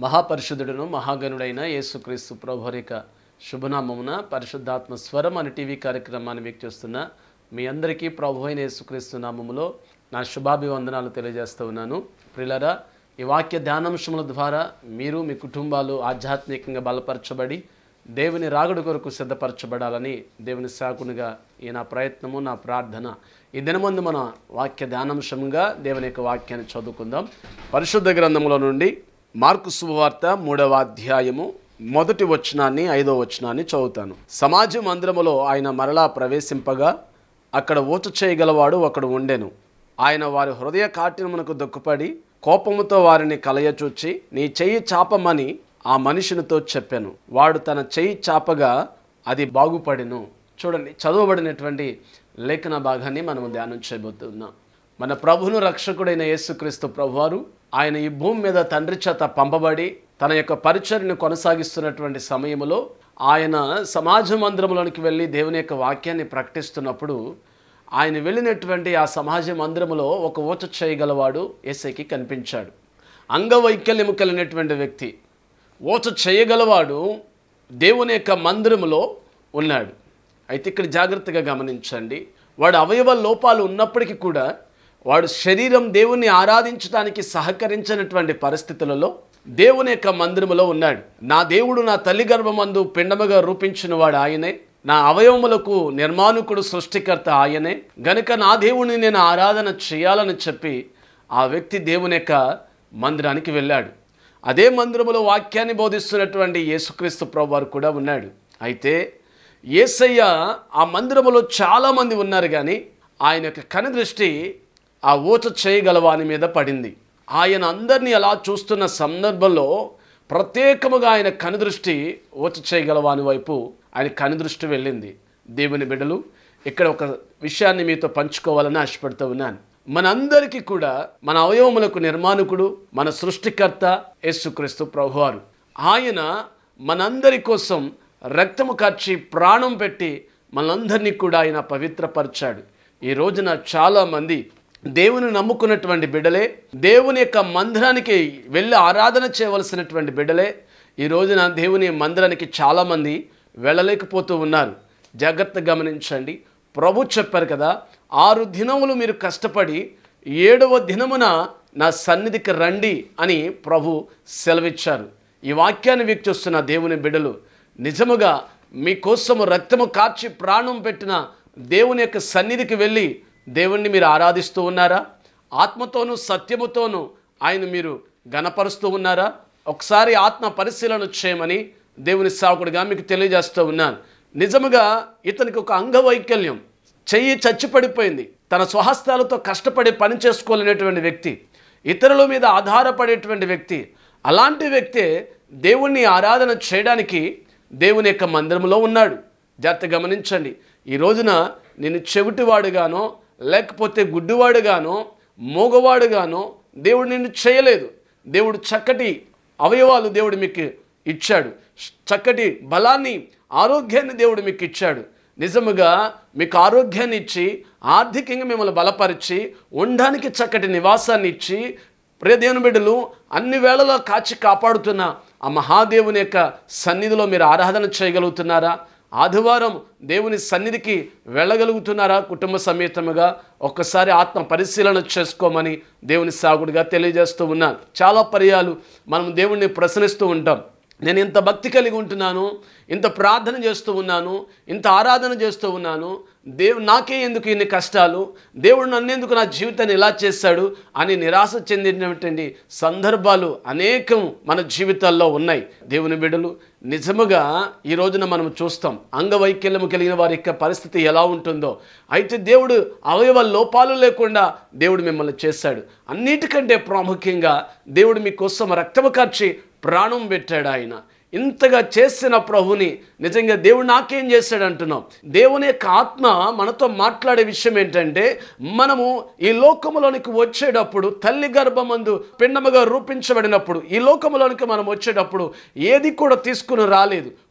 మహాపరిశుద్ధుడును మహాగణుడైన యేసుక్రీస్తు ప్రభురిక శుభనామమున పరిశుద్ధాత్మ స్వరం అనే టీవీ కార్యక్రమాన్ని వీక్షిస్తున్న మీ అందరికీ ప్రభు అయిన యేసుక్రీస్తు నామములో నా శుభాభివందనాలు తెలియజేస్తూ ఉన్నాను ప్రిలరా ఈ వాక్య ధ్యానాంశముల ద్వారా మీరు మీ కుటుంబాలు ఆధ్యాత్మికంగా బలపరచబడి దేవుని రాగుడు కొరకు సిద్ధపరచబడాలని దేవుని సాకునిగా ఈ నా ప్రయత్నము నా ప్రార్థన ఈ దినమందు మన వాక్య ధ్యానాంశంగా దేవుని యొక్క వాక్యాన్ని చదువుకుందాం పరిశుద్ధ గ్రంథంలో నుండి మార్కు శుభవార్త మూడవ అధ్యాయము మొదటి వచనాన్ని ఐదో వచనాన్ని చదువుతాను సమాజ మందిరములో ఆయన మరలా ప్రవేశింపగా అక్కడ ఊచ చేయగలవాడు ఒకడు ఉండెను ఆయన వారి హృదయ కాఠినమునకు దుఃఖపడి కోపముతో వారిని కలయచూచి నీ చెయ్యి చాపమని ఆ మనుషునితో చెప్పాను వాడు తన చెయ్యి చాపగా అది బాగుపడెను చూడండి చదవబడినటువంటి లేఖన భాగాన్ని మనం ధ్యానం చేయబోతున్నాం మన ప్రభును రక్షకుడైన యేసుక్రీస్తు ప్రభువారు ఆయన ఈ భూమి మీద తండ్రి చేత పంపబడి తన యొక్క పరిచర్ని కొనసాగిస్తున్నటువంటి సమయంలో ఆయన సమాజ మందిరంలోనికి వెళ్ళి దేవుని యొక్క వాక్యాన్ని ప్రకటిస్తున్నప్పుడు ఆయన వెళ్ళినటువంటి ఆ సమాజ మందిరములో ఒక ఊచ చేయగలవాడు ఏసైకి కనిపించాడు అంగవైకల్యము కలిగినటువంటి వ్యక్తి ఊచ చేయగలవాడు దేవుని యొక్క మందిరములో ఉన్నాడు అయితే ఇక్కడ జాగ్రత్తగా గమనించండి వాడు అవయవ లోపాలు ఉన్నప్పటికీ కూడా వాడు శరీరం దేవుణ్ణి ఆరాధించడానికి సహకరించినటువంటి పరిస్థితులలో దేవుని యొక్క మందిరములో ఉన్నాడు నా దేవుడు నా తల్లి గర్భమందు పిండముగా రూపించిన వాడు ఆయనే నా అవయవములకు నిర్మాణకుడు సృష్టికర్త ఆయనే గనుక నా దేవుని నేను ఆరాధన చేయాలని చెప్పి ఆ వ్యక్తి దేవుని యొక్క మందిరానికి వెళ్ళాడు అదే మందిరములో వాక్యాన్ని బోధిస్తున్నటువంటి యేసుక్రీస్తు ప్రభువారు కూడా ఉన్నాడు అయితే యేసయ్య ఆ మందిరములో చాలామంది ఉన్నారు కానీ ఆయన యొక్క కనుదృష్టి ఆ ఊచ చేయగలవాని మీద పడింది ఆయన అందరినీ అలా చూస్తున్న సందర్భంలో ప్రత్యేకముగా ఆయన కనుదృష్టి ఊచ చేయగలవాని వైపు ఆయన కనుదృష్టి వెళ్ళింది దేవుని బిడ్డలు ఇక్కడ ఒక విషయాన్ని మీతో పంచుకోవాలని ఆశపడుతూ ఉన్నాను మనందరికీ కూడా మన అవయవములకు నిర్మాణకుడు మన సృష్టికర్త యేసుక్రీస్తు ప్రభువారు ఆయన మనందరి కోసం రక్తము కార్చి ప్రాణం పెట్టి మనందరినీ కూడా ఆయన పవిత్రపరిచాడు ఈ రోజున చాలామంది దేవుని నమ్ముకున్నటువంటి బిడ్డలే దేవుని యొక్క మందిరానికి వెళ్ళి ఆరాధన చేయవలసినటువంటి బిడ్డలే ఈ రోజున దేవుని మందిరానికి చాలామంది వెళ్ళలేకపోతూ ఉన్నారు జాగ్రత్త గమనించండి ప్రభు చెప్పారు కదా ఆరు దినములు మీరు కష్టపడి ఏడవ దినమున నా సన్నిధికి రండి అని ప్రభు సెలవిచ్చారు ఈ వాక్యాన్ని వీక్షిస్తున్న దేవుని బిడ్డలు నిజముగా మీకోసము రక్తము కార్చి ప్రాణం పెట్టిన దేవుని యొక్క సన్నిధికి వెళ్ళి దేవుణ్ణి మీరు ఆరాధిస్తూ ఉన్నారా ఆత్మతోనూ సత్యముతోనూ ఆయన మీరు గణపరుస్తూ ఉన్నారా ఒకసారి ఆత్మ పరిశీలన చేయమని దేవుని సాకుడుగా మీకు తెలియజేస్తూ ఉన్నాను నిజముగా ఇతనికి ఒక అంగవైకల్యం చెయ్యి చచ్చిపడిపోయింది తన స్వహస్తాలతో కష్టపడి పని చేసుకోలేనటువంటి వ్యక్తి ఇతరుల మీద ఆధారపడేటువంటి వ్యక్తి అలాంటి వ్యక్తే దేవుణ్ణి ఆరాధన చేయడానికి దేవుని యొక్క మందిరంలో ఉన్నాడు జాగ్రత్త గమనించండి ఈ రోజున నేను చెవిటివాడుగానో లేకపోతే గుడ్డివాడుగానో మూగవాడుగానో దేవుడు నిన్ను చేయలేదు దేవుడు చక్కటి అవయవాలు దేవుడు మీకు ఇచ్చాడు చక్కటి బలాన్ని ఆరోగ్యాన్ని దేవుడు మీకు ఇచ్చాడు నిజముగా మీకు ఆరోగ్యాన్ని ఇచ్చి ఆర్థికంగా మిమ్మల్ని బలపరిచి ఉండడానికి చక్కటి నివాసాన్ని ఇచ్చి ప్రియదేవుని బిడ్డలు అన్ని వేళలో కాచి కాపాడుతున్న ఆ మహాదేవుని యొక్క సన్నిధిలో మీరు ఆరాధన చేయగలుగుతున్నారా ఆదివారం దేవుని సన్నిధికి వెళ్ళగలుగుతున్నారా కుటుంబ సమేతముగా ఒక్కసారి ఆత్మ పరిశీలన చేసుకోమని దేవుని సాగుడిగా తెలియజేస్తూ ఉన్నాను చాలా పర్యాలు మనం దేవుణ్ణి ప్రశ్నిస్తూ ఉంటాం నేను ఇంత భక్తి కలిగి ఉంటున్నాను ఇంత ప్రార్థన చేస్తూ ఉన్నాను ఇంత ఆరాధన చేస్తూ ఉన్నాను దేవు నాకే ఎందుకు ఇన్ని కష్టాలు దేవుడు నన్నెందుకు నా జీవితాన్ని ఇలా చేశాడు అని నిరాశ చెందినటువంటి సందర్భాలు అనేకం మన జీవితాల్లో ఉన్నాయి దేవుని బిడ్డలు నిజముగా ఈ రోజున మనం చూస్తాం అంగవైకల్యము కలిగిన వారి యొక్క పరిస్థితి ఎలా ఉంటుందో అయితే దేవుడు అవయవ లోపాలు లేకుండా దేవుడు మిమ్మల్ని చేశాడు అన్నిటికంటే ప్రాముఖ్యంగా దేవుడు మీకోసం రక్తము కార్చి ప్రాణం పెట్టాడు ఆయన ఇంతగా చేసిన ప్రభుని నిజంగా దేవుడు నాకేం చేశాడు అంటున్నాం దేవుని యొక్క ఆత్మ మనతో మాట్లాడే విషయం ఏంటంటే మనము ఈ లోకములోనికి వచ్చేటప్పుడు తల్లి గర్భమందు పిండముగా రూపించబడినప్పుడు ఈ లోకములోనికి మనం వచ్చేటప్పుడు ఏది కూడా తీసుకుని రాలేదు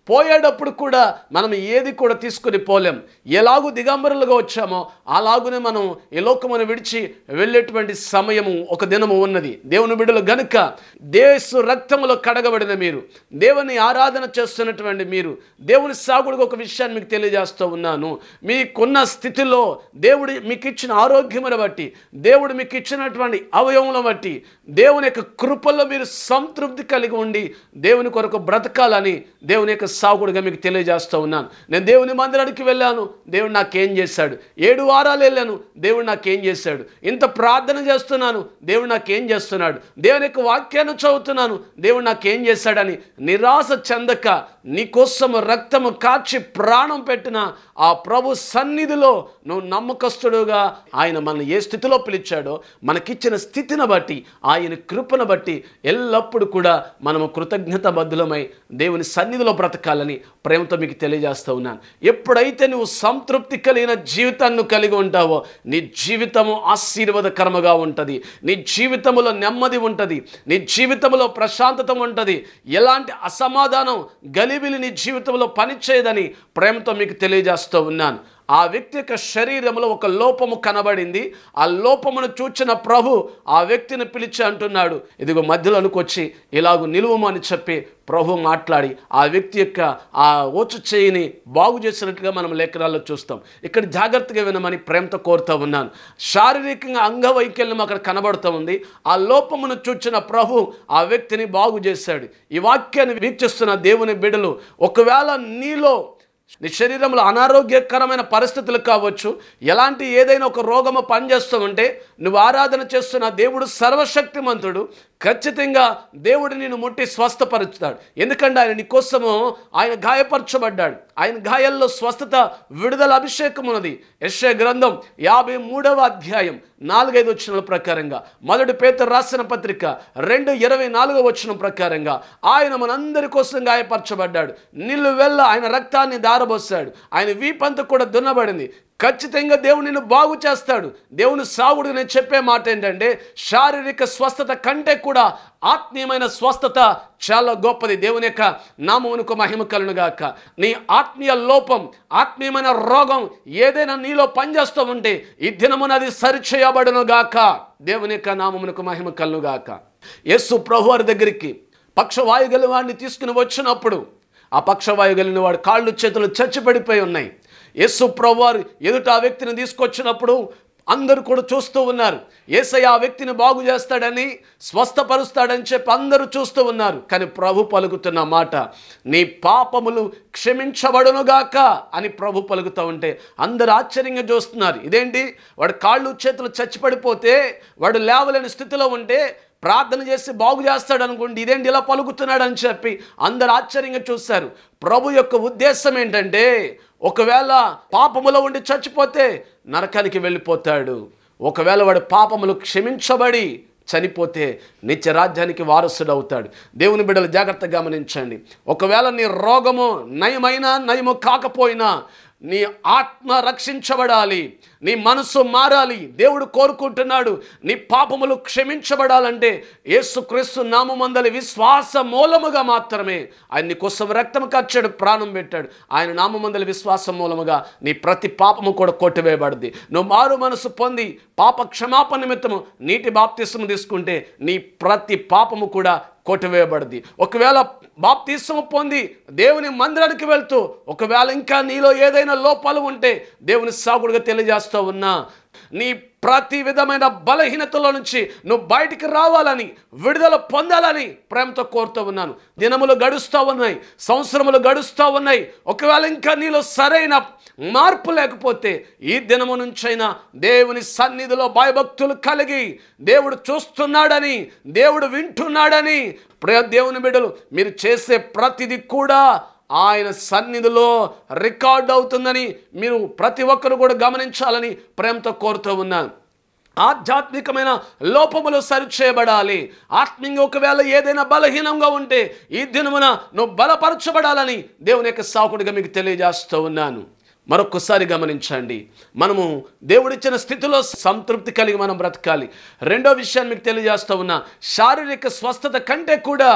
పోయేటప్పుడు కూడా మనం ఏది కూడా తీసుకుని పోలేం ఎలాగూ దిగంబరులుగా వచ్చామో అలాగునే మనం ఈ లోకమును విడిచి వెళ్ళేటువంటి సమయము ఒక దినము ఉన్నది దేవుని బిడ్డలు గనుక దేశు రక్తములో కడగబడిన మీరు దేవుని ఆరాధన చేస్తున్నటువంటి మీరు దేవుని సాగుడికి ఒక విషయాన్ని మీకు తెలియజేస్తూ ఉన్నాను మీకున్న స్థితిలో దేవుడు మీకు ఇచ్చిన ఆరోగ్యమును బట్టి దేవుడు మీకు ఇచ్చినటువంటి అవయవములను బట్టి దేవుని యొక్క కృపల్లో మీరు సంతృప్తి కలిగి ఉండి దేవుని కొరకు బ్రతకాలని దేవుని యొక్క సాగుడుగా మీకు తెలియజేస్తూ ఉన్నాను నేను దేవుని మందిరానికి వెళ్ళాను దేవుడు నాకేం చేశాడు ఏడు వారాలు వెళ్ళాను దేవుడు నాకేం చేశాడు ఇంత ప్రార్థన చేస్తున్నాను దేవుడు నాకేం చేస్తున్నాడు దేవుని యొక్క వాక్యాన్ని చదువుతున్నాను దేవుడు నాకేం చేశాడని నిరాశ చెందక నీకోసము రక్తము కాచి ప్రాణం పెట్టిన ఆ ప్రభు సన్నిధిలో నువ్వు నమ్మకస్తుడుగా ఆయన మనల్ని ఏ స్థితిలో పిలిచాడో మనకిచ్చిన స్థితిని బట్టి ఆయన కృపను బట్టి ఎల్లప్పుడూ కూడా మనము కృతజ్ఞత బద్దులమై దేవుని సన్నిధిలో బ్రతకాలని ప్రేమతో మీకు తెలియజేస్తూ ఉన్నాను ఎప్పుడైతే నువ్వు సంతృప్తి కలిగిన జీవితాన్ని కలిగి ఉంటావో నీ జీవితము ఆశీర్వాదకరముగా ఉంటుంది నీ జీవితంలో నెమ్మది ఉంటుంది నీ జీవితంలో ప్రశాంతత ఉంటుంది ఎలాంటి అసమాధానం గలిబిలి నీ జీవితంలో పనిచేయదని ప్రేమతో మీకు తెలియజేస్తూ ఉన్నాను ఆ వ్యక్తి యొక్క శరీరంలో ఒక లోపము కనబడింది ఆ లోపమును చూచిన ప్రభు ఆ వ్యక్తిని పిలిచి అంటున్నాడు ఇదిగో మధ్యలోనికి వచ్చి ఇలాగ నిలువము అని చెప్పి ప్రభు మాట్లాడి ఆ వ్యక్తి యొక్క ఆ ఓచు చేయిని బాగు చేసినట్టుగా మనం లేఖనాల్లో చూస్తాం ఇక్కడ జాగ్రత్తగా వినమని ప్రేమతో కోరుతూ ఉన్నాను శారీరకంగా అంగవైకల్యం అక్కడ కనబడుతూ ఉంది ఆ లోపమును చూచిన ప్రభు ఆ వ్యక్తిని బాగు చేశాడు ఈ వాక్యాన్ని వీక్షిస్తున్న దేవుని బిడలు ఒకవేళ నీలో నీ శరీరంలో అనారోగ్యకరమైన పరిస్థితులు కావచ్చు ఎలాంటి ఏదైనా ఒక రోగము పనిచేస్తూ ఉంటే నువ్వు ఆరాధన చేస్తున్న దేవుడు సర్వశక్తిమంతుడు ఖచ్చితంగా దేవుడు నిన్ను ముట్టి స్వస్థపరుచుతాడు ఎందుకంటే ఆయన నీ కోసము ఆయన గాయపరచబడ్డాడు ఆయన గాయాల్లో స్వస్థత విడుదల అభిషేకం ఉన్నది యశ్య గ్రంథం యాభై మూడవ అధ్యాయం నాలుగైదు వచ్చిన ప్రకారంగా మొదటి పేత రాసిన పత్రిక రెండు ఇరవై నాలుగో వచ్చిన ప్రకారంగా ఆయన మనందరి కోసం గాయపరచబడ్డాడు నిల్లు వెళ్ళ ఆయన రక్తాన్ని దారబోసాడు ఆయన వీపంతా కూడా దున్నబడింది ఖచ్చితంగా దేవుడు నిన్ను బాగు చేస్తాడు దేవుని సాగుడు నేను చెప్పే మాట ఏంటంటే శారీరక స్వస్థత కంటే కూడా ఆత్మీయమైన స్వస్థత చాలా గొప్పది దేవుని యొక్క నామమునకు మహిమ కలునుగాక నీ ఆత్మీయ లోపం ఆత్మీయమైన రోగం ఏదైనా నీలో పనిచేస్తూ ఉంటే ఈ దినమున అది సరిచేయబడునుగాక దేవుని యొక్క నామమునకు మహిమ కలునుగాక యేసు ప్రభువారి దగ్గరికి పక్షవాయు గల వాడిని తీసుకుని వచ్చినప్పుడు ఆ పక్షవాయు కలిగిన వాడు కాళ్ళు చేతులు చచ్చిపడిపోయి ఉన్నాయి యేసు ప్రభువారు ఎదుట ఆ వ్యక్తిని తీసుకొచ్చినప్పుడు అందరూ కూడా చూస్తూ ఉన్నారు ఏసయ్య ఆ వ్యక్తిని బాగు చేస్తాడని స్వస్థపరుస్తాడని చెప్పి అందరూ చూస్తూ ఉన్నారు కానీ ప్రభు పలుకుతున్న మాట నీ పాపములు క్షమించబడునుగాక అని ప్రభు పలుకుతూ ఉంటే అందరు ఆశ్చర్యంగా చూస్తున్నారు ఇదేంటి వాడు కాళ్ళు చేతులు చచ్చిపడిపోతే వాడు లేవలేని స్థితిలో ఉంటే ప్రార్థన చేసి బాగు చేస్తాడు అనుకోండి ఇదేంటి ఇలా పలుకుతున్నాడు అని చెప్పి అందరు ఆశ్చర్యంగా చూశారు ప్రభు యొక్క ఉద్దేశం ఏంటంటే ఒకవేళ పాపములో ఉండి చచ్చిపోతే నరకానికి వెళ్ళిపోతాడు ఒకవేళ వాడు పాపములు క్షమించబడి చనిపోతే నిత్య రాజ్యానికి వారసుడు అవుతాడు దేవుని బిడ్డలు జాగ్రత్తగా గమనించండి ఒకవేళ నీ రోగము నయమైనా నయము కాకపోయినా నీ ఆత్మ రక్షించబడాలి నీ మనసు మారాలి దేవుడు కోరుకుంటున్నాడు నీ పాపములు క్షమించబడాలంటే యేసుక్రీస్తు నామమందలి విశ్వాస మూలముగా మాత్రమే ఆయన నీ కోసం రక్తం కచ్చాడు ప్రాణం పెట్టాడు ఆయన నామమందలి విశ్వాసం మూలముగా నీ ప్రతి పాపము కూడా కొట్టివేయబడింది నువ్వు మారు మనసు పొంది పాప క్షమాపణ నిమిత్తము నీటి బాప్తిస్ము తీసుకుంటే నీ ప్రతి పాపము కూడా కొట్టివేయబడింది ఒకవేళ బాప్తీసము పొంది దేవుని మందిరానికి వెళ్తూ ఒకవేళ ఇంకా నీలో ఏదైనా లోపాలు ఉంటే దేవుని సాగుడుగా తెలియజేస్తూ ఉన్నా నీ ప్రతి విధమైన బలహీనతలో నుంచి నువ్వు బయటికి రావాలని విడుదల పొందాలని ప్రేమతో కోరుతూ ఉన్నాను దినములు గడుస్తూ ఉన్నాయి సంవత్సరములు గడుస్తూ ఉన్నాయి ఒకవేళ ఇంకా నీలో సరైన మార్పు లేకపోతే ఈ దినము నుంచైనా దేవుని సన్నిధిలో భయభక్తులు కలిగి దేవుడు చూస్తున్నాడని దేవుడు వింటున్నాడని ప్రియ దేవుని బిడ్డలు మీరు చేసే ప్రతిదీ కూడా ఆయన సన్నిధిలో రికార్డ్ అవుతుందని మీరు ప్రతి ఒక్కరు కూడా గమనించాలని ప్రేమతో కోరుతూ ఉన్నాను ఆధ్యాత్మికమైన లోపములు సరిచేయబడాలి ఆత్మీయంగా ఒకవేళ ఏదైనా బలహీనంగా ఉంటే ఈ దినమున నువ్వు బలపరచబడాలని దేవుని యొక్క సాకుడిగా మీకు తెలియజేస్తూ ఉన్నాను మరొకసారి గమనించండి మనము దేవుడిచ్చిన స్థితిలో సంతృప్తి కలిగి మనం బ్రతకాలి రెండో విషయాన్ని మీకు తెలియజేస్తూ ఉన్నా శారీరక స్వస్థత కంటే కూడా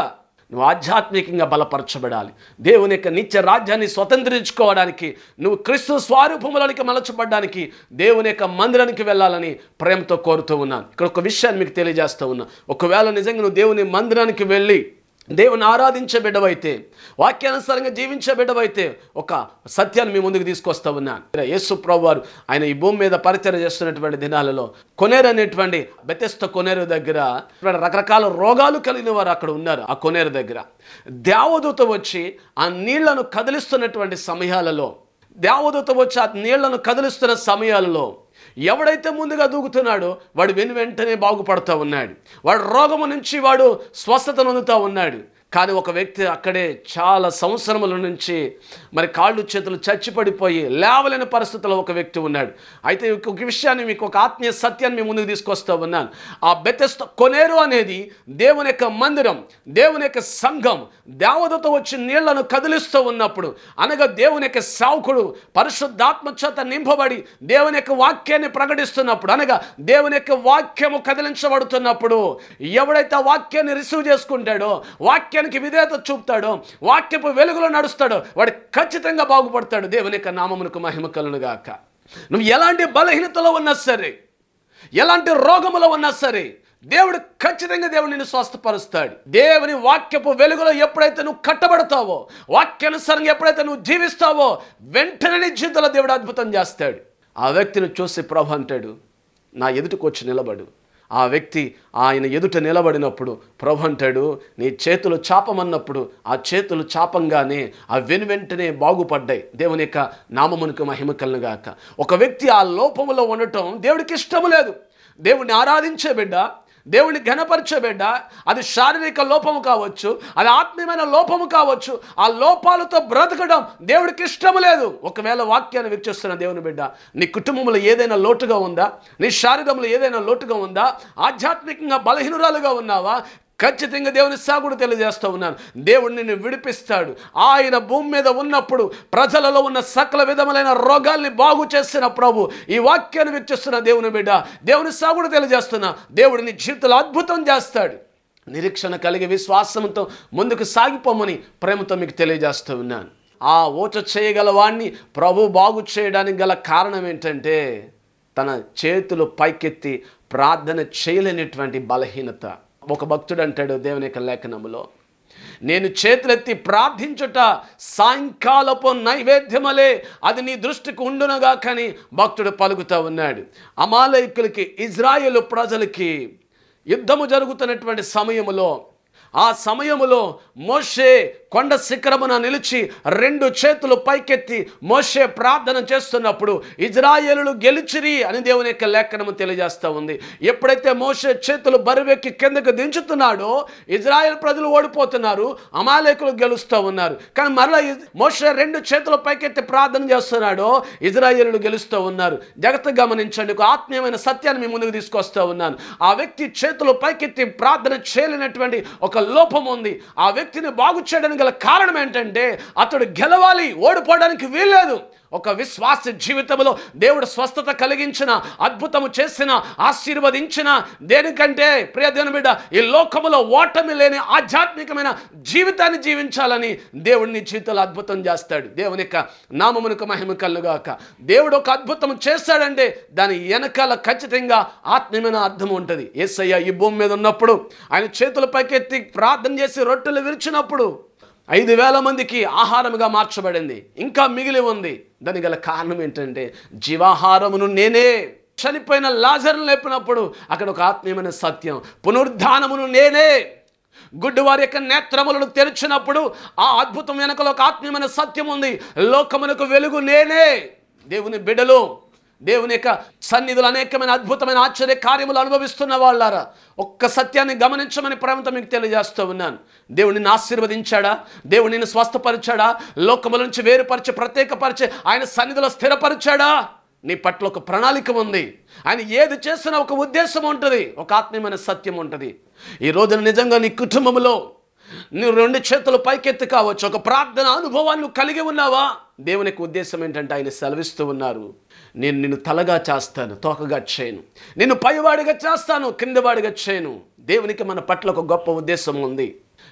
నువ్వు ఆధ్యాత్మికంగా బలపరచబడాలి దేవుని యొక్క నిత్య రాజ్యాన్ని స్వతంత్రించుకోవడానికి నువ్వు క్రీస్తు స్వరూపములోనికి మలచబడ్డానికి దేవుని యొక్క మందిరానికి వెళ్ళాలని ప్రేమతో కోరుతూ ఉన్నాను ఇక్కడ ఒక విషయాన్ని మీకు తెలియజేస్తూ ఉన్నా ఒకవేళ నిజంగా నువ్వు దేవుని మందిరానికి వెళ్ళి దేవుని ఆరాధించే బిడ్డవైతే వాక్యానుసారంగా జీవించే బిడ్డవైతే ఒక సత్యాన్ని మీ ముందుకు తీసుకొస్తా ఉన్నాను యేసు ప్రభు వారు ఆయన ఈ భూమి మీద పరిచయం చేస్తున్నటువంటి దినాలలో కొనేరు అనేటువంటి బెతెస్త కొనేరు దగ్గర రకరకాల రోగాలు కలిగిన వారు అక్కడ ఉన్నారు ఆ కొనేరు దగ్గర దేవదూత వచ్చి ఆ నీళ్లను కదిలిస్తున్నటువంటి సమయాలలో దేవదూత వచ్చి ఆ నీళ్లను కదిలిస్తున్న సమయాలలో ఎవడైతే ముందుగా దూకుతున్నాడో వాడు వెను వెంటనే బాగుపడుతూ ఉన్నాడు వాడు రోగము నుంచి వాడు స్వస్థత నొందుతూ ఉన్నాడు కానీ ఒక వ్యక్తి అక్కడే చాలా సంవత్సరముల నుంచి మరి కాళ్ళు చేతులు చచ్చిపడిపోయి లేవలేని పరిస్థితిలో ఒక వ్యక్తి ఉన్నాడు అయితే ఒక విషయాన్ని మీకు ఒక ఆత్మీయ సత్యాన్ని మీ ముందుకు తీసుకొస్తూ ఉన్నాను ఆ బెతెస్త కొనేరు అనేది దేవుని యొక్క మందిరం దేవుని యొక్క సంఘం దేవదతో వచ్చి నీళ్లను కదిలిస్తూ ఉన్నప్పుడు అనగా దేవుని యొక్క సావుకుడు పరిశుద్ధాత్మ చేత నింపబడి దేవుని యొక్క వాక్యాన్ని ప్రకటిస్తున్నప్పుడు అనగా దేవుని యొక్క వాక్యము కదిలించబడుతున్నప్పుడు ఎవడైతే ఆ వాక్యాన్ని రిసీవ్ చేసుకుంటాడో వాక్యానికి విధేయత చూపుతాడో వాక్యపు వెలుగులో నడుస్తాడో వాడు ఖచ్చితంగా బాగుపడతాడు దేవుని యొక్క నామమునకు మహిమ కలును గాక నువ్వు ఎలాంటి బలహీనతలో ఉన్నా సరే ఎలాంటి రోగములో ఉన్నా సరే దేవుడు ఖచ్చితంగా దేవుడు నిన్ను స్వస్థపరుస్తాడు దేవుని వాక్యపు వెలుగులో ఎప్పుడైతే నువ్వు కట్టబడతావో వాక్యానుసారంగా ఎప్పుడైతే నువ్వు జీవిస్తావో వెంటనే నీ జీవితంలో దేవుడు అద్భుతం చేస్తాడు ఆ వ్యక్తిని చూసి ప్రభు అంటాడు నా ఎదుటికి వచ్చి నిలబడు ఆ వ్యక్తి ఆయన ఎదుట నిలబడినప్పుడు ప్రభు అంటాడు నీ చేతులు చాపమన్నప్పుడు ఆ చేతులు చాపంగానే ఆ వెను వెంటనే బాగుపడ్డాయి దేవుని యొక్క నామమునికి మహిమ కలుగాక ఒక వ్యక్తి ఆ లోపములో ఉండటం దేవుడికి ఇష్టము లేదు దేవుడిని ఆరాధించే బిడ్డ దేవుని ఘనపరిచే బిడ్డ అది శారీరక లోపము కావచ్చు అది ఆత్మీయమైన లోపము కావచ్చు ఆ లోపాలతో బ్రతకడం దేవుడికి ఇష్టము లేదు ఒకవేళ వాక్యాన్ని వీక్షిస్తున్న దేవుని బిడ్డ నీ కుటుంబంలో ఏదైనా లోటుగా ఉందా నీ శారీరంలో ఏదైనా లోటుగా ఉందా ఆధ్యాత్మికంగా బలహీనురాలుగా ఉన్నావా ఖచ్చితంగా దేవుని సాగుడు తెలియజేస్తూ ఉన్నాను దేవుడు నిన్ను విడిపిస్తాడు ఆయన భూమి మీద ఉన్నప్పుడు ప్రజలలో ఉన్న సకల విధములైన రోగాల్ని బాగు చేసిన ప్రభు ఈ వాక్యాన్ని వీక్షిస్తున్న దేవుని బిడ్డ దేవుని సాగుడు తెలియజేస్తున్నా దేవుడు నీ జీవితంలో అద్భుతం చేస్తాడు నిరీక్షణ కలిగి విశ్వాసంతో ముందుకు సాగిపోమని ప్రేమతో మీకు తెలియజేస్తూ ఉన్నాను ఆ ఓచ చేయగల వాణ్ణి ప్రభు బాగు చేయడానికి గల కారణం ఏంటంటే తన చేతులు పైకెత్తి ప్రార్థన చేయలేనటువంటి బలహీనత ఒక భక్తుడు అంటాడు దేవుని యొక్క లేఖనములో నేను చేతులెత్తి ప్రార్థించుట సాయంకాలపు నైవేద్యమలే అది నీ దృష్టికి ఉండునగా కానీ భక్తుడు పలుకుతూ ఉన్నాడు అమాలయకులకి ఇజ్రాయేలు ప్రజలకి యుద్ధము జరుగుతున్నటువంటి సమయములో ఆ సమయములో మోషే కొండ శిఖరమున నిలిచి రెండు చేతులు పైకెత్తి మోషే ప్రార్థన చేస్తున్నప్పుడు ఇజ్రాయేలులు గెలిచిరి అని దేవుని యొక్క లేఖనము తెలియజేస్తూ ఉంది ఎప్పుడైతే మోషే చేతులు బరువెక్కి కిందకు దించుతున్నాడో ఇజ్రాయేల్ ప్రజలు ఓడిపోతున్నారు అమాలేకులు గెలుస్తూ ఉన్నారు కానీ మరలా ఇజ్- మోషే రెండు చేతులు పైకెత్తి ప్రార్థన చేస్తున్నాడో ఇజ్రాయేలులు గెలుస్తూ ఉన్నారు జాగ్రత్తగా గమనించండి ఒక ఆత్మీయమైన సత్యాన్ని మీ ముందుకు తీసుకొస్తూ ఉన్నాను ఆ వ్యక్తి చేతులు పైకెత్తి ప్రార్థన చేయలేనటువంటి ఒక లోపం ఉంది ఆ వ్యక్తిని బాగు చేయడానికి గల కారణం ఏంటంటే అతడు గెలవాలి ఓడిపోవడానికి వీల్లేదు ఒక విశ్వాస జీవితంలో దేవుడు స్వస్థత కలిగించిన అద్భుతము చేసిన ఆశీర్వదించిన దేనికంటే ప్రియ దేవుని బిడ్డ ఈ లోకములో ఓటమి లేని ఆధ్యాత్మికమైన జీవితాన్ని జీవించాలని దేవుడిని జీవితంలో అద్భుతం చేస్తాడు దేవుని యొక్క నామమునకు మహిమ కలుగాక దేవుడు ఒక అద్భుతం చేస్తాడంటే దాని వెనకాల ఖచ్చితంగా ఆత్మీయమైన అర్థం ఉంటుంది ఏసయ్య ఈ భూమి మీద ఉన్నప్పుడు ఆయన చేతుల పైకెత్తి ప్రార్థన చేసి రొట్టెలు విరిచినప్పుడు ఐదు వేల మందికి ఆహారముగా మార్చబడింది ఇంకా మిగిలి ఉంది దానికి గల కారణం ఏంటంటే జీవాహారమును నేనే చనిపోయిన లాజర్ను లేపినప్పుడు అక్కడ ఒక ఆత్మీయమైన సత్యం పునరుద్ధానమును నేనే గుడ్డివారి యొక్క నేత్రములను తెరిచినప్పుడు ఆ అద్భుతం వెనకలో ఒక ఆత్మీయమైన సత్యం ఉంది లోకమునకు వెలుగు నేనే దేవుని బిడలు దేవుని యొక్క సన్నిధులు అనేకమైన అద్భుతమైన ఆశ్చర్య కార్యములు అనుభవిస్తున్న వాళ్ళారా ఒక్క సత్యాన్ని గమనించమని ప్రేమతో మీకు తెలియజేస్తూ ఉన్నాను దేవుడిని ఆశీర్వదించాడా దేవుడిని స్వస్థపరిచాడా లోకముల నుంచి వేరుపరిచి ప్రత్యేకపరిచి ఆయన సన్నిధిలో స్థిరపరిచాడా నీ పట్ల ఒక ప్రణాళిక ఉంది ఆయన ఏది చేసినా ఒక ఉద్దేశం ఉంటుంది ఒక ఆత్మీయమైన సత్యం ఉంటుంది ఈ రోజున నిజంగా నీ కుటుంబంలో నువ్వు రెండు చేతులు పైకెత్తి కావచ్చు ఒక ప్రార్థన అనుభవాన్ని నువ్వు కలిగి ఉన్నావా దేవుని యొక్క ఉద్దేశం ఏంటంటే ఆయన సెలవిస్తూ ఉన్నారు నేను నిన్ను తలగా చేస్తాను తోకగా చేయను నిన్ను పైవాడిగా చేస్తాను కిందవాడిగా చేయను దేవునికి మన పట్ల ఒక గొప్ప ఉద్దేశం ఉంది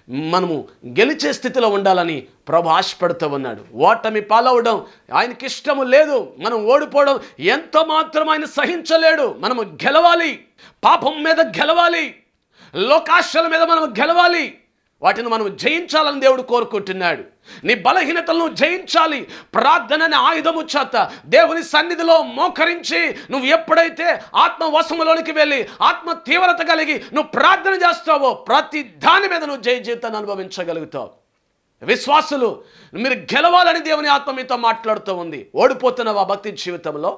మనము గెలిచే స్థితిలో ఉండాలని ప్రభు ఆశపడుతూ ఉన్నాడు ఓటమి పాలవడం ఆయనకి ఇష్టము లేదు మనం ఓడిపోవడం ఎంత మాత్రం ఆయన సహించలేడు మనము గెలవాలి పాపం మీద గెలవాలి లోకాశల మీద మనం గెలవాలి వాటిని మనం జయించాలని దేవుడు కోరుకుంటున్నాడు నీ బలహీనతలను జయించాలి ప్రార్థన అనే ఆయుధము చేత దేవుని సన్నిధిలో మోకరించి నువ్వు ఎప్పుడైతే ఆత్మ వశములోనికి వెళ్ళి ఆత్మ తీవ్రత కలిగి నువ్వు ప్రార్థన చేస్తావో ప్రతి దాని మీద నువ్వు జయ జీవితాన్ని అనుభవించగలుగుతావు విశ్వాసులు మీరు గెలవాలని దేవుని ఆత్మ మీతో మాట్లాడుతూ ఉంది ఓడిపోతున్నావా భక్తి జీవితంలో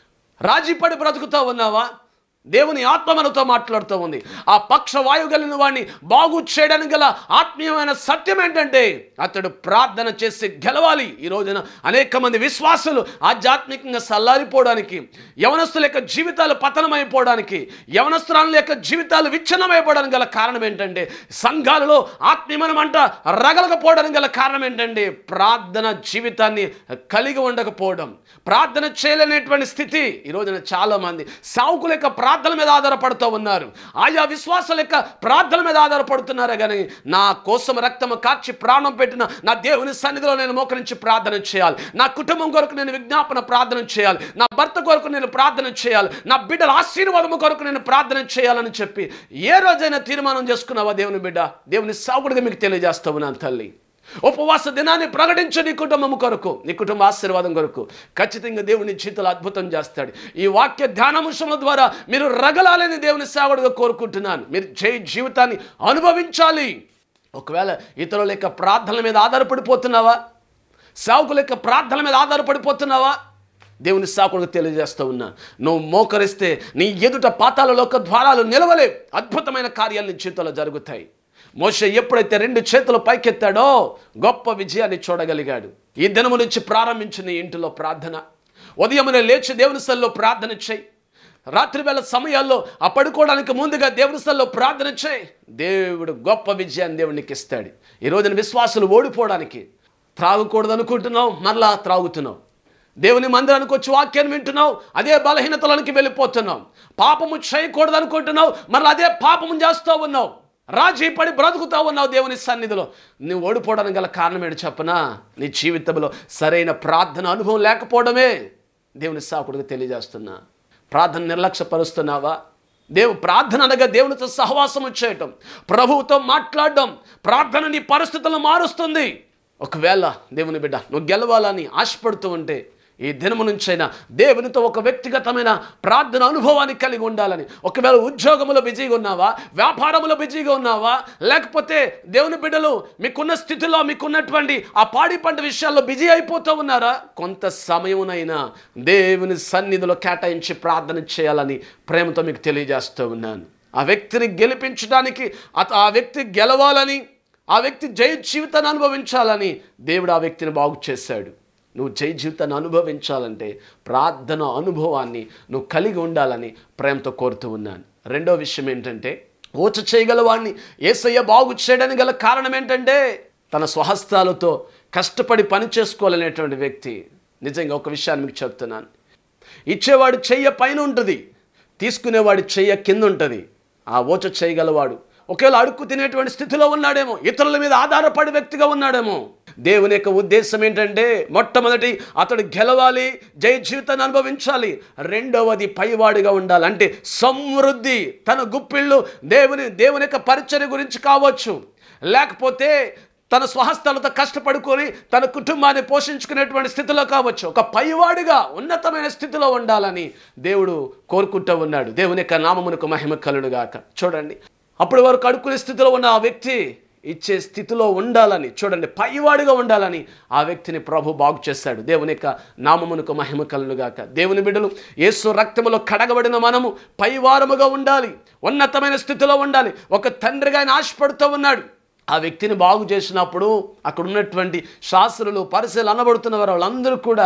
రాజీపడి బ్రతుకుతూ ఉన్నావా దేవుని ఆత్మ మనతో మాట్లాడుతూ ఉంది ఆ పక్ష వాయువు కలిగిన వాడిని బాగు చేయడానికి గల ఆత్మీయమైన సత్యం ఏంటంటే అతడు ప్రార్థన చేసి గెలవాలి ఈ రోజున అనేక మంది విశ్వాసులు ఆధ్యాత్మికంగా సల్లారిపోవడానికి యవనస్తుల యొక్క జీవితాలు పతనమైపోవడానికి యవనస్తురాల యొక్క జీవితాలు విచ్ఛిన్నమైపోవడానికి గల కారణం ఏంటంటే సంఘాలలో ఆత్మీయమైన అంట రగలకపోవడానికి గల కారణం ఏంటంటే ప్రార్థన జీవితాన్ని కలిగి ఉండకపోవడం ప్రార్థన చేయలేనటువంటి స్థితి ఈ రోజున చాలా మంది సావుకుల యొక్క ప్రార్థన మీద ఆధారపడుతూ ఉన్నారు ఆయా విశ్వాసాల యొక్క ప్రార్థన మీద ఆధారపడుతున్నారు కానీ నా కోసం రక్తము కార్చి ప్రాణం పెట్టిన నా దేవుని సన్నిధిలో నేను మోకరించి ప్రార్థన చేయాలి నా కుటుంబం కొరకు నేను విజ్ఞాపన ప్రార్థన చేయాలి నా భర్త కొరకు నేను ప్రార్థన చేయాలి నా బిడ్డల ఆశీర్వాదము కొరకు నేను ప్రార్థన చేయాలని చెప్పి ఏ రోజైనా తీర్మానం చేసుకున్నావా దేవుని బిడ్డ దేవుని సాగుడిగా మీకు తెలియజేస్తా ఉన్నాను తల్లి ఉపవాస దినాన్ని ప్రకటించు నీ కుటుంబం కొరకు నీ కుటుంబ ఆశీర్వాదం కొరకు ఖచ్చితంగా దేవుని జీవితంలో అద్భుతం చేస్తాడు ఈ వాక్య ధ్యానాంశముల ద్వారా మీరు రగలాలని దేవుని సేవడుగా కోరుకుంటున్నాను మీరు జై జీవితాన్ని అనుభవించాలి ఒకవేళ ఇతరుల యొక్క ప్రార్థనల మీద ఆధారపడిపోతున్నావా సేవకుల యొక్క ప్రార్థనల మీద ఆధారపడిపోతున్నావా దేవుని సాకుడికి తెలియజేస్తూ ఉన్నా నువ్వు మోకరిస్తే నీ ఎదుట పాతాలలోక ద్వారాలు నిలవలే అద్భుతమైన కార్యాలు నీ జీవితంలో జరుగుతాయి మోషే ఎప్పుడైతే రెండు చేతులు పైకెత్తాడో గొప్ప విజయాన్ని చూడగలిగాడు ఈ దినము నుంచి ప్రారంభించిన నీ ఇంటిలో ప్రార్థన ఉదయమునే లేచి దేవుని సల్లో ప్రార్థన చేయి రాత్రి వేళ సమయాల్లో ఆ పడుకోవడానికి ముందుగా దేవుని సల్లో ప్రార్థన చేయి దేవుడు గొప్ప విజయాన్ని దేవునికి ఇస్తాడు ఈ రోజున విశ్వాసులు ఓడిపోవడానికి త్రాగకూడదు అనుకుంటున్నావు మరలా త్రాగుతున్నావు దేవుని మందిరానికి వచ్చి వాక్యాన్ని వింటున్నావు అదే బలహీనతలోనికి వెళ్ళిపోతున్నావు పాపము చేయకూడదు అనుకుంటున్నావు మరలా అదే పాపము చేస్తూ ఉన్నావు రాజీ పడి బ్రతుకుతా ఉన్నావు దేవుని సన్నిధిలో నువ్వు ఓడిపోవడానికి గల కారణం ఏంటి చెప్పనా నీ జీవితంలో సరైన ప్రార్థన అనుభవం లేకపోవడమే దేవుని సాకుడికి తెలియజేస్తున్నా ప్రార్థన నిర్లక్ష్యపరుస్తున్నావా దేవు ప్రార్థన అనగా దేవునితో సహవాసం చేయటం ప్రభువుతో మాట్లాడడం ప్రార్థన నీ పరిస్థితులను మారుస్తుంది ఒకవేళ దేవుని బిడ్డ నువ్వు గెలవాలని ఆశపడుతూ ఉంటే ఈ దినము నుంచైనా దేవునితో ఒక వ్యక్తిగతమైన ప్రార్థన అనుభవాన్ని కలిగి ఉండాలని ఒకవేళ ఉద్యోగములో బిజీగా ఉన్నావా వ్యాపారములో బిజీగా ఉన్నావా లేకపోతే దేవుని బిడ్డలు మీకున్న స్థితిలో మీకున్నటువంటి ఆ పాడి పంట విషయాల్లో బిజీ అయిపోతూ ఉన్నారా కొంత సమయమునైనా దేవుని సన్నిధిలో కేటాయించి ప్రార్థన చేయాలని ప్రేమతో మీకు తెలియజేస్తూ ఉన్నాను ఆ వ్యక్తిని గెలిపించడానికి అత ఆ వ్యక్తి గెలవాలని ఆ వ్యక్తి జయ జీవితాన్ని అనుభవించాలని దేవుడు ఆ వ్యక్తిని బాగు చేశాడు నువ్వు జయ జీవితాన్ని అనుభవించాలంటే ప్రార్థన అనుభవాన్ని నువ్వు కలిగి ఉండాలని ప్రేమతో కోరుతూ ఉన్నాను రెండో విషయం ఏంటంటే ఓచ చేయగలవాడిని ఏసయ్య బాగు చేయడానికి గల కారణం ఏంటంటే తన స్వహస్తాలతో కష్టపడి పని చేసుకోవాలనేటువంటి వ్యక్తి నిజంగా ఒక విషయాన్ని మీకు చెప్తున్నాను ఇచ్చేవాడు చెయ్య పైన ఉంటుంది తీసుకునేవాడి చెయ్య కింద ఉంటుంది ఆ ఓచ చేయగలవాడు ఒకవేళ అడుక్కు తినేటువంటి స్థితిలో ఉన్నాడేమో ఇతరుల మీద ఆధారపడి వ్యక్తిగా ఉన్నాడేమో దేవుని యొక్క ఉద్దేశం ఏంటంటే మొట్టమొదటి అతడు గెలవాలి జయ జీవితాన్ని అనుభవించాలి రెండవది పైవాడిగా ఉండాలి అంటే సమృద్ధి తన గుప్పిళ్ళు దేవుని దేవుని యొక్క పరిచర్య గురించి కావచ్చు లేకపోతే తన స్వహస్తాలతో కష్టపడుకొని తన కుటుంబాన్ని పోషించుకునేటువంటి స్థితిలో కావచ్చు ఒక పైవాడిగా ఉన్నతమైన స్థితిలో ఉండాలని దేవుడు కోరుకుంటూ ఉన్నాడు దేవుని యొక్క నామమునకు మహిమ కలుడుగాక చూడండి అప్పటి వరకు అడుక్కునే స్థితిలో ఉన్న ఆ వ్యక్తి ఇచ్చే స్థితిలో ఉండాలని చూడండి పైవాడిగా ఉండాలని ఆ వ్యక్తిని ప్రభు బాగు చేశాడు దేవుని యొక్క నామమునకు మహిమ కలుగాక దేవుని బిడ్డలు యేసు రక్తములో కడగబడిన మనము పైవారముగా ఉండాలి ఉన్నతమైన స్థితిలో ఉండాలి ఒక తండ్రిగా ఆయన ఆశపడుతూ ఉన్నాడు ఆ వ్యక్తిని బాగు చేసినప్పుడు అక్కడ ఉన్నటువంటి శాస్త్రులు పరిశీలు అనబడుతున్న వారు వాళ్ళందరూ కూడా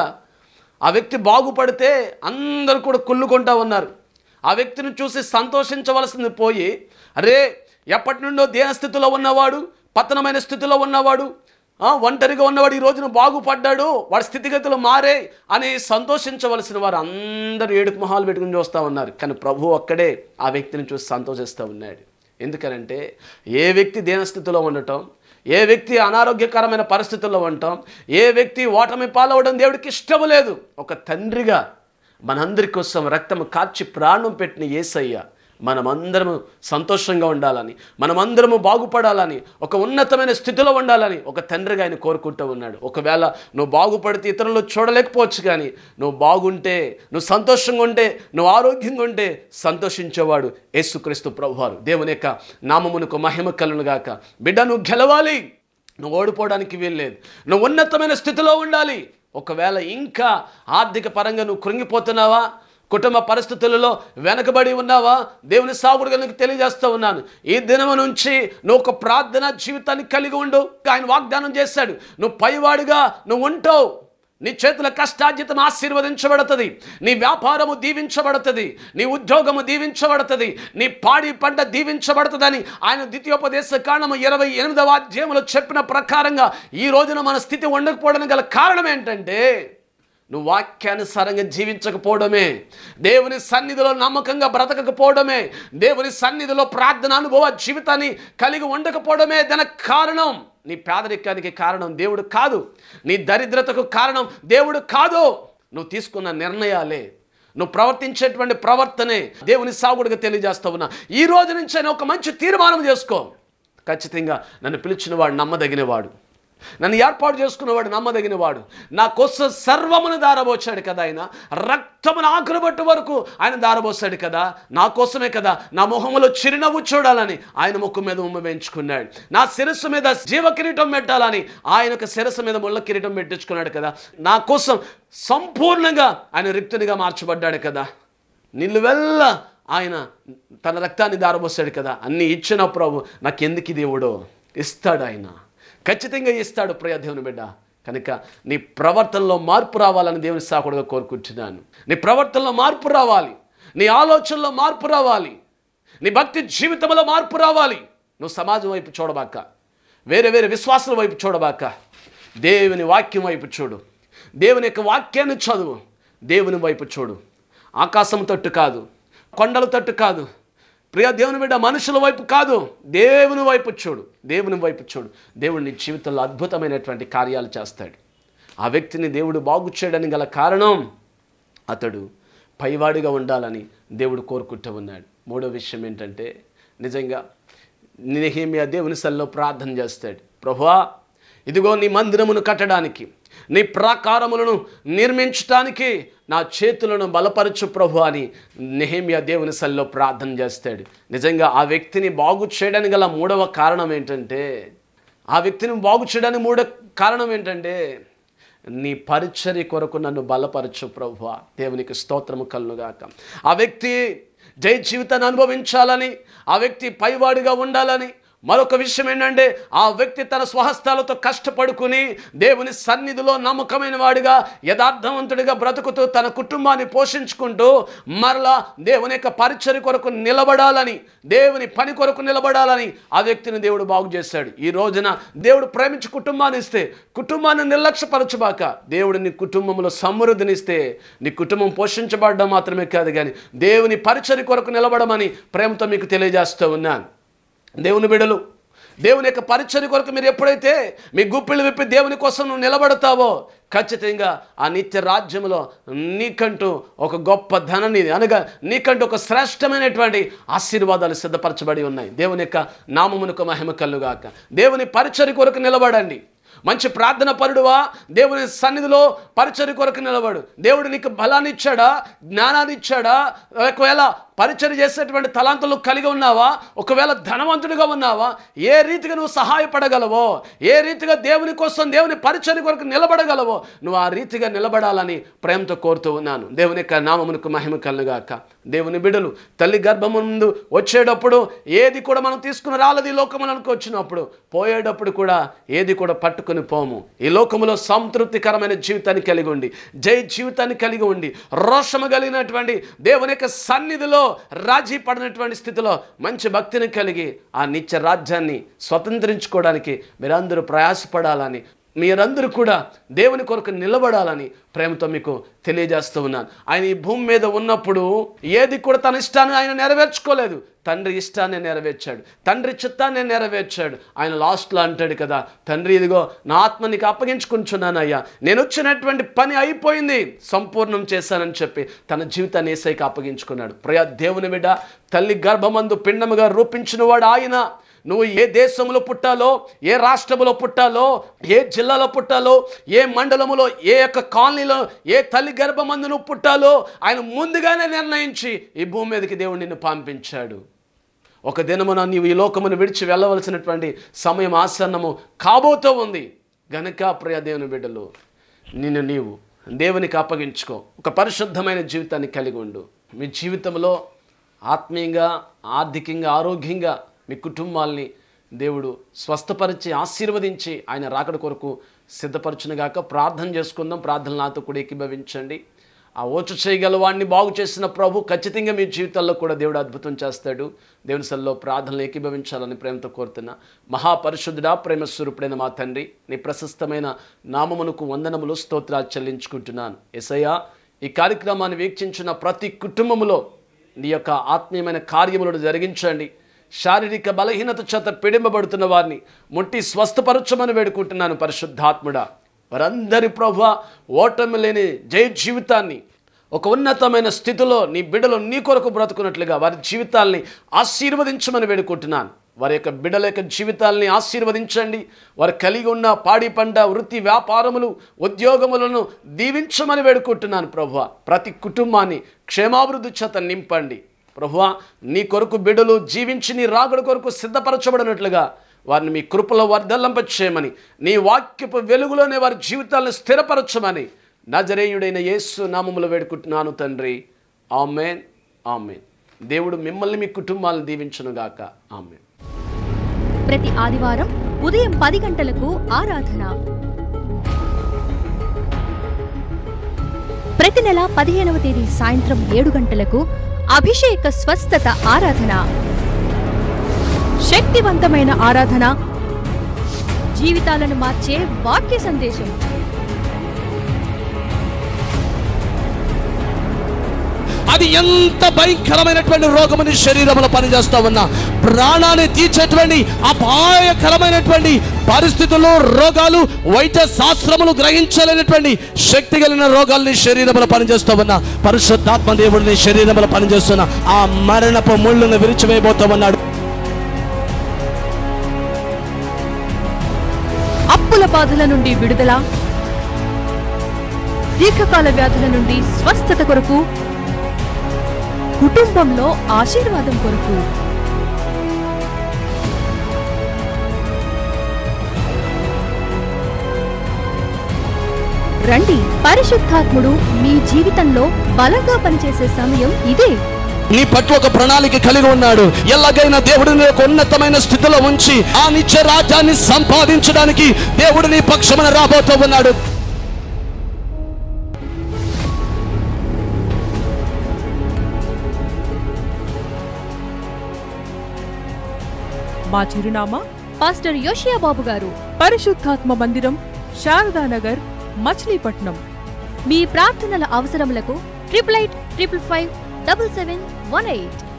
ఆ వ్యక్తి బాగుపడితే అందరూ కూడా కుళ్ళుకుంటా ఉన్నారు ఆ వ్యక్తిని చూసి సంతోషించవలసింది పోయి అరే ఎప్పటి నుండో దేహస్థితిలో ఉన్నవాడు పతనమైన స్థితిలో ఉన్నవాడు ఆ, ఒంటరిగా ఉన్నవాడు ఈ రోజున బాగుపడ్డాడు వాడి స్థితిగతులు మారే అని సంతోషించవలసిన వారు అందరూ ఏడుపు మొహాలు పెట్టుకుని చూస్తూ ఉన్నారు కానీ ప్రభు ఒక్కడే ఆ వ్యక్తిని చూసి సంతోషిస్తూ ఉన్నాడు ఎందుకనంటే ఏ వ్యక్తి దీనస్థితిలో ఉండటం ఏ వ్యక్తి అనారోగ్యకరమైన పరిస్థితుల్లో ఉండటం ఏ వ్యక్తి ఓటమి పాలవడం దేవుడికి ఇష్టము లేదు ఒక తండ్రిగా మనందరి కోసం రక్తము కార్చి ప్రాణం పెట్టిన ఏసయ్య మనమందరము సంతోషంగా ఉండాలని మనమందరము బాగుపడాలని ఒక ఉన్నతమైన స్థితిలో ఉండాలని ఒక తండ్రిగా ఆయన కోరుకుంటూ ఉన్నాడు ఒకవేళ నువ్వు బాగుపడితే ఇతరులు చూడలేకపోవచ్చు కానీ నువ్వు బాగుంటే నువ్వు సంతోషంగా ఉంటే నువ్వు ఆరోగ్యంగా ఉంటే సంతోషించేవాడు యేసుక్రీస్తు ప్రభువారు దేవుని యొక్క నామమునకు మహిమ కలును గాక బిడ్డ నువ్వు గెలవాలి నువ్వు ఓడిపోవడానికి వీల్లేదు నువ్వు ఉన్నతమైన స్థితిలో ఉండాలి ఒకవేళ ఇంకా ఆర్థిక పరంగా నువ్వు కృంగిపోతున్నావా కుటుంబ పరిస్థితులలో వెనకబడి ఉన్నావా దేవుని సాగుడుగా నీకు తెలియజేస్తూ ఉన్నాను ఈ దినము నుంచి నువ్వు ఒక ప్రార్థన జీవితాన్ని కలిగి ఉండు ఆయన వాగ్దానం చేశాడు నువ్వు పైవాడిగా నువ్వు ఉంటావు నీ చేతుల కష్టార్జితం ఆశీర్వదించబడుతుంది నీ వ్యాపారము దీవించబడుతుంది నీ ఉద్యోగము దీవించబడుతుంది నీ పాడి పంట దీవించబడుతుందని ఆయన ద్వితీయోపదేశ కారణము ఇరవై ఎనిమిదవ అధ్యాయంలో చెప్పిన ప్రకారంగా ఈ రోజున మన స్థితి ఉండకపోవడానికి గల కారణం ఏంటంటే నువ్వు వాక్యానుసారంగా జీవించకపోవడమే దేవుని సన్నిధిలో నమ్మకంగా బ్రతకకపోవడమే దేవుని సన్నిధిలో ప్రార్థన అనుభవ జీవితాన్ని కలిగి ఉండకపోవడమే దానికి కారణం నీ పేదరికానికి కారణం దేవుడు కాదు నీ దరిద్రతకు కారణం దేవుడు కాదు నువ్వు తీసుకున్న నిర్ణయాలే నువ్వు ప్రవర్తించేటువంటి ప్రవర్తనే దేవుని సాగుడిగా తెలియజేస్తా ఉన్నా ఈ రోజు నుంచి నేను ఒక మంచి తీర్మానం చేసుకో ఖచ్చితంగా నన్ను పిలిచిన వాడు నమ్మదగినవాడు నన్ను ఏర్పాటు చేసుకున్నవాడు నమ్మదగినవాడు నా కోసం సర్వమును దారబోచాడు కదా ఆయన రక్తమును ఆకులు బట్టు వరకు ఆయన దారబోసాడు కదా నా కోసమే కదా నా మొహములో చిరునవ్వు చూడాలని ఆయన ముక్కు మీద ఉమ్మ వేయించుకున్నాడు నా శిరస్సు మీద జీవ కిరీటం పెట్టాలని ఆయనకు శిరస్సు మీద ముళ్ళ కిరీటం పెట్టించుకున్నాడు కదా నా కోసం సంపూర్ణంగా ఆయన రిక్తునిగా మార్చబడ్డాడు కదా నిలువెల్ల ఆయన తన రక్తాన్ని దారబోసాడు కదా అన్ని ఇచ్చిన ప్రభు నాకెందుకు దేవుడో ఇస్తాడు ఆయన ఖచ్చితంగా ఇస్తాడు ప్రియ దేవుని బిడ్డ కనుక నీ ప్రవర్తనలో మార్పు రావాలని దేవుని సాకుడుగా కోరుకుంటున్నాను నీ ప్రవర్తనలో మార్పు రావాలి నీ ఆలోచనలో మార్పు రావాలి నీ భక్తి జీవితంలో మార్పు రావాలి నువ్వు సమాజం వైపు చూడబాక వేరే వేరే విశ్వాసాల వైపు చూడబాక దేవుని వాక్యం వైపు చూడు దేవుని యొక్క వాక్యాన్ని చదువు దేవుని వైపు చూడు ఆకాశం తట్టు కాదు కొండల తట్టు కాదు ప్రియ దేవుని బిడ్డ మనుషుల వైపు కాదు దేవుని వైపు చూడు దేవుని వైపు చూడు దేవుడు నీ జీవితంలో అద్భుతమైనటువంటి కార్యాలు చేస్తాడు ఆ వ్యక్తిని దేవుడు బాగు చేయడానికి గల కారణం అతడు పైవాడిగా ఉండాలని దేవుడు కోరుకుంటూ ఉన్నాడు మూడో విషయం ఏంటంటే నిజంగా నెహేమియా దేవుని సల్లో ప్రార్థన చేస్తాడు ప్రభువా ఇదిగో నీ మందిరమును కట్టడానికి నీ ప్రాకారములను నిర్మించటానికి నా చేతులను బలపరచు ప్రభు అని నెహేమియా దేవుని సల్లో ప్రార్థన చేస్తాడు నిజంగా ఆ వ్యక్తిని బాగు చేయడానికి గల మూడవ కారణం ఏంటంటే ఆ వ్యక్తిని బాగు చేయడానికి మూడో కారణం ఏంటంటే నీ పరిచర్య కొరకు నన్ను బలపరచు ప్రభు దేవునికి స్తోత్రము కలుగాక ఆ వ్యక్తి జై జీవితాన్ని అనుభవించాలని ఆ వ్యక్తి పైవాడిగా ఉండాలని మరొక విషయం ఏంటంటే ఆ వ్యక్తి తన స్వహస్తాలతో కష్టపడుకుని దేవుని సన్నిధిలో నమ్మకమైన వాడిగా యథార్థవంతుడిగా బ్రతుకుతూ తన కుటుంబాన్ని పోషించుకుంటూ మరలా దేవుని యొక్క పరిచర్య కొరకు నిలబడాలని దేవుని పని కొరకు నిలబడాలని ఆ వ్యక్తిని దేవుడు బాగు చేశాడు ఈ రోజున దేవుడు ప్రేమించి కుటుంబాన్ని ఇస్తే కుటుంబాన్ని నిర్లక్ష్యపరచబాక దేవుడు నీ కుటుంబంలో సమృద్ధినిస్తే నీ కుటుంబం పోషించబడడం మాత్రమే కాదు కానీ దేవుని పరిచర్య కొరకు నిలబడమని ప్రేమతో మీకు తెలియజేస్తూ ఉన్నాను దేవుని బిడలు దేవుని యొక్క పరిచర్య కొరకు మీరు ఎప్పుడైతే మీ గుప్పిళ్ళు విప్పి దేవుని కోసం నువ్వు నిలబడతావో ఖచ్చితంగా ఆ నిత్య రాజ్యంలో నీకంటూ ఒక గొప్ప ధనని అనగా నీకంటూ ఒక శ్రేష్టమైనటువంటి ఆశీర్వాదాలు సిద్ధపరచబడి ఉన్నాయి దేవుని యొక్క నామమునకు మహిమ కలుగాక దేవుని పరిచర్య కొరకు నిలబడండి మంచి ప్రార్థన పరుడువా దేవుని సన్నిధిలో పరిచర్య కొరకు నిలబడు దేవుడు నీకు బలాన్ని ఇచ్చాడా జ్ఞానాన్ని ఇచ్చాడా ఒకవేళ పరిచర్య చేసేటువంటి తలాంతులు కలిగి ఉన్నావా ఒకవేళ ధనవంతుడిగా ఉన్నావా ఏ రీతిగా నువ్వు సహాయపడగలవో ఏ రీతిగా దేవుని కోసం దేవుని పరిచర్య కొరకు నిలబడగలవో నువ్వు ఆ రీతిగా నిలబడాలని ప్రేమతో కోరుతూ ఉన్నాను దేవుని యొక్క నామమునకు మహిమ కలుగాక దేవుని బిడలు తల్లి గర్భము ముందు వచ్చేటప్పుడు ఏది కూడా మనం తీసుకుని రాలది ఈ లోకములకు వచ్చినప్పుడు పోయేటప్పుడు కూడా ఏది కూడా పట్టుకుని పోము ఈ లోకములో సంతృప్తికరమైన జీవితాన్ని కలిగి ఉండి జై జీవితాన్ని కలిగి ఉండి రోషము కలిగినటువంటి దేవుని యొక్క సన్నిధిలో రాజీ పడినటువంటి స్థితిలో మంచి భక్తిని కలిగి ఆ నిత్య రాజ్యాన్ని స్వతంత్రించుకోవడానికి మీరందరూ ప్రయాసపడాలని మీరందరూ కూడా దేవుని కొరకు నిలబడాలని ప్రేమతో మీకు తెలియజేస్తూ ఉన్నాను ఆయన ఈ భూమి మీద ఉన్నప్పుడు ఏది కూడా తన ఇష్టాన్ని ఆయన నెరవేర్చుకోలేదు తండ్రి ఇష్టాన్ని నెరవేర్చాడు తండ్రి చిత్తాన్ని నెరవేర్చాడు ఆయన లాస్ట్లో అంటాడు కదా తండ్రి ఇదిగో నా ఆత్మ నీకు అప్పగించుకుంటున్నానయ్యా నేను వచ్చినటువంటి పని అయిపోయింది సంపూర్ణం చేశానని చెప్పి తన జీవితాన్ని ఏసైకి అప్పగించుకున్నాడు ప్రయా దేవుని బిడ్డ తల్లి గర్భమందు పిండముగా రూపించిన వాడు ఆయన నువ్వు ఏ దేశంలో పుట్టాలో ఏ రాష్ట్రంలో పుట్టాలో ఏ జిల్లాలో పుట్టాలో ఏ మండలములో ఏ యొక్క కాలనీలో ఏ తల్లి గర్భమందు నువ్వు పుట్టాలో ఆయన ముందుగానే నిర్ణయించి ఈ భూమి మీదకి దేవుడు నిన్ను పంపించాడు ఒక దినమున నీవు ఈ లోకమును విడిచి వెళ్ళవలసినటువంటి సమయం ఆసన్నము కాబోతూ ఉంది గనక ప్రియ దేవుని బిడ్డలు నిన్ను నీవు దేవునికి అప్పగించుకో ఒక పరిశుద్ధమైన జీవితాన్ని కలిగి ఉండు మీ జీవితంలో ఆత్మీయంగా ఆర్థికంగా ఆరోగ్యంగా మీ కుటుంబాల్ని దేవుడు స్వస్థపరిచి ఆశీర్వదించి ఆయన రాకడ కొరకు సిద్ధపరచునుగాక ప్రార్థన చేసుకుందాం ప్రార్థన నాతో కూడా ఏకీభవించండి ఆ ఓచు చేయగల వాడిని బాగు చేసిన ప్రభు ఖచ్చితంగా మీ జీవితాల్లో కూడా దేవుడు అద్భుతం చేస్తాడు దేవుని సల్లో ప్రార్థనలు ఏకీభవించాలని ప్రేమతో కోరుతున్నా మహాపరిశుద్ధుడా ప్రేమ స్వరూపుడైన మా తండ్రి నీ ప్రశస్తమైన నామమునకు వందనములు స్తోత్రాలు చెల్లించుకుంటున్నాను ఎసయ్యా ఈ కార్యక్రమాన్ని వీక్షించిన ప్రతి కుటుంబములో నీ యొక్క ఆత్మీయమైన కార్యములను జరిగించండి శారీరక బలహీనత చేత పిడింపబడుతున్న వారిని ముట్టి స్వస్థపరచమని వేడుకుంటున్నాను పరిశుద్ధాత్ముడా వారందరి ప్రభు ఓటమి లేని జయ జీవితాన్ని ఒక ఉన్నతమైన స్థితిలో నీ బిడ్డలు నీ కొరకు బ్రతుకున్నట్లుగా వారి జీవితాల్ని ఆశీర్వదించమని వేడుకుంటున్నాను వారి యొక్క బిడ్డల యొక్క జీవితాల్ని ఆశీర్వదించండి వారు కలిగి ఉన్న పాడి పంట వృత్తి వ్యాపారములు ఉద్యోగములను దీవించమని వేడుకుంటున్నాను ప్రభు ప్రతి కుటుంబాన్ని క్షేమాభివృద్ధి చేత నింపండి ప్రభువా నీ కొరకు బిడ్డలు జీవించి నీ రాకడ కొరకు సిద్ధపరచబడినట్లుగా వారిని మీ కృపలో వర్ధల్లంప చేయమని నీ వాక్యపు వెలుగులోనే వారి జీవితాలను స్థిరపరచమని నజరేయుడైన యేసు నామములో వేడుకుంటున్నాను తండ్రి ఆమెన్ ఆమెన్ దేవుడు మిమ్మల్ని మీ కుటుంబాలను దీవించునుగాక ఆమెన్ ప్రతి ఆదివారం ఉదయం పది గంటలకు ఆరాధన ప్రతి నెల పదిహేనవ తేదీ సాయంత్రం ఏడు గంటలకు అభిషేక స్వస్థత ఆరాధన శక్తివంతమైన ఆరాధన జీవితాలను మార్చే వాక్య సందేశం అది ఎంత భయంకరమైనటువంటి రోగమని శరీరంలో పనిచేస్తా ఉన్నా ప్రాణాన్ని తీర్చేటువంటి అపాయకరమైనటువంటి పరిస్థితుల్లో రోగాలు వైద్య శాస్త్రములు గ్రహించలేనటువంటి శక్తి కలిగిన రోగాల్ని శరీరంలో పనిచేస్తూ ఉన్నా పరిశుద్ధాత్మ దేవుడిని శరీరంలో పనిచేస్తున్న ఆ మరణపు ముళ్ళును విరిచివేయబోతూ ఉన్నాడు అప్పుల బాధల నుండి విడుదల దీర్ఘకాల వ్యాధుల నుండి స్వస్థత కొరకు కుటుంబంలో ఆశీర్వాదం కొరకు రండి పరిశుద్ధాత్ముడు మీ జీవితంలో బలంగా పనిచేసే సమయం ఇదే నీ పట్ల ఒక ప్రణాళిక కలిగి ఉన్నాడు ఎలాగైనా దేవుడిని ఒక ఉన్నతమైన స్థితిలో ఉంచి ఆ నిత్య రాజ్యాన్ని సంపాదించడానికి దేవుడు నీ పక్షమున రాబోతూ ఉన్నాడు మా చిరునామా పాస్టర్ యోషియా బాబు గారు పరిశుద్ధాత్మ మందిరం శారదానగర్ మచిలీపట్నం మీ ప్రార్థనల అవసరములకు triple eight triple five double seven one eight